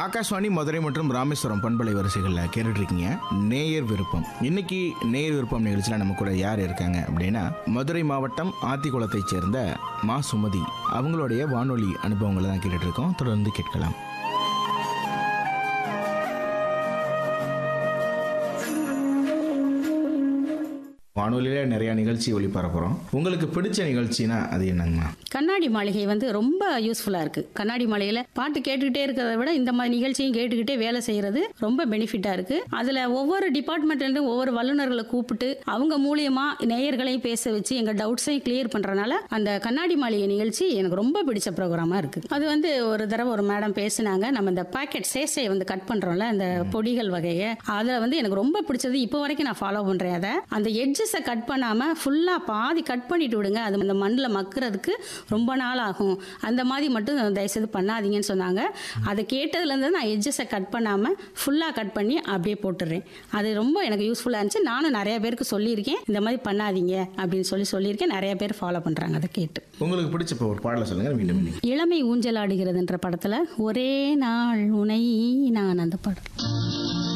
ஆகாஷ்வாணி மதுரை மற்றும் ராமேஸ்வரம் பண்பலை வரிசைகளில் கேட்டுட்டு இருக்கீங்க நேயர் விருப்பம் இன்னைக்கு நேயர் விருப்பம் நிகழ்ச்சியில் நம்ம கூட யார் இருக்காங்க அப்படின்னா மதுரை மாவட்டம் ஆத்திக்குளத்தைச் சேர்ந்த மா சுமதி அவங்களுடைய வானொலி அனுபவங்களை தான் கேட்டுட்டு இருக்கோம் தொடர்ந்து கேட்கலாம் வானொலியில நிறைய நிகழ்ச்சி ஒளிபரப்புறோம் உங்களுக்கு பிடிச்ச நிகழ்ச்சினா அது என்னங்கம்மா கண்ணாடி மாளிகை வந்து ரொம்ப யூஸ்ஃபுல்லாக இருக்குது கண்ணாடி மாளிகையில் பாட்டு கேட்டுக்கிட்டே இருக்கிறத விட இந்த மாதிரி நிகழ்ச்சியும் கேட்டுக்கிட்டே வேலை செய்கிறது ரொம்ப பெனிஃபிட்டாக இருக்குது அதில் ஒவ்வொரு டிபார்ட்மெண்ட்லேருந்தும் ஒவ்வொரு வல்லுநர்களை கூப்பிட்டு அவங்க மூலியமாக நேயர்களையும் பேச வச்சு எங்கள் டவுட்ஸையும் கிளியர் பண்ணுறனால அந்த கண்ணாடி மாளிகை நிகழ்ச்சி எனக்கு ரொம்ப பிடிச்ச ப்ரோக்ராமாக இருக்குது அது வந்து ஒரு தடவை ஒரு மேடம் பேசினாங்க நம்ம இந்த பாக்கெட் சேசையை வந்து கட் பண்ணுறோம்ல அந்த பொடிகள் வகையை அதில் வந்து எனக்கு ரொம்ப பிடிச்சது இப்போ வரைக்கும் நான் ஃபாலோ பண்ணுறேன் அதை அந்த எட்ஜஸை கட் பண்ணாமல் ஃபுல்லாக பாதி கட் பண்ணிட்டு விடுங்க அது அந்த மண்ணில் மக்கிறதுக்கு ரொம்ப நாள் ஆகும் அந்த மாதிரி மட்டும் தயவுசெய்து பண்ணாதீங்கன்னு சொன்னாங்க அதை கேட்டதுலேருந்து நான் எட்ஜஸை கட் பண்ணாமல் ஃபுல்லாக கட் பண்ணி அப்படியே போட்டுடுறேன் அது ரொம்ப எனக்கு யூஸ்ஃபுல்லாக இருந்துச்சு நானும் நிறைய பேருக்கு சொல்லியிருக்கேன் இந்த மாதிரி பண்ணாதீங்க அப்படின்னு சொல்லி சொல்லியிருக்கேன் நிறைய பேர் ஃபாலோ பண்ணுறாங்க அதை கேட்டு உங்களுக்கு பிடிச்ச இப்போ ஒரு பாடலை சொல்லுங்க மீண்டும் மீண்டும் இளமை ஊஞ்சலாடுகிறதுன்ற படத்தில் ஒரே நாள் உனை நான் அந்த படம்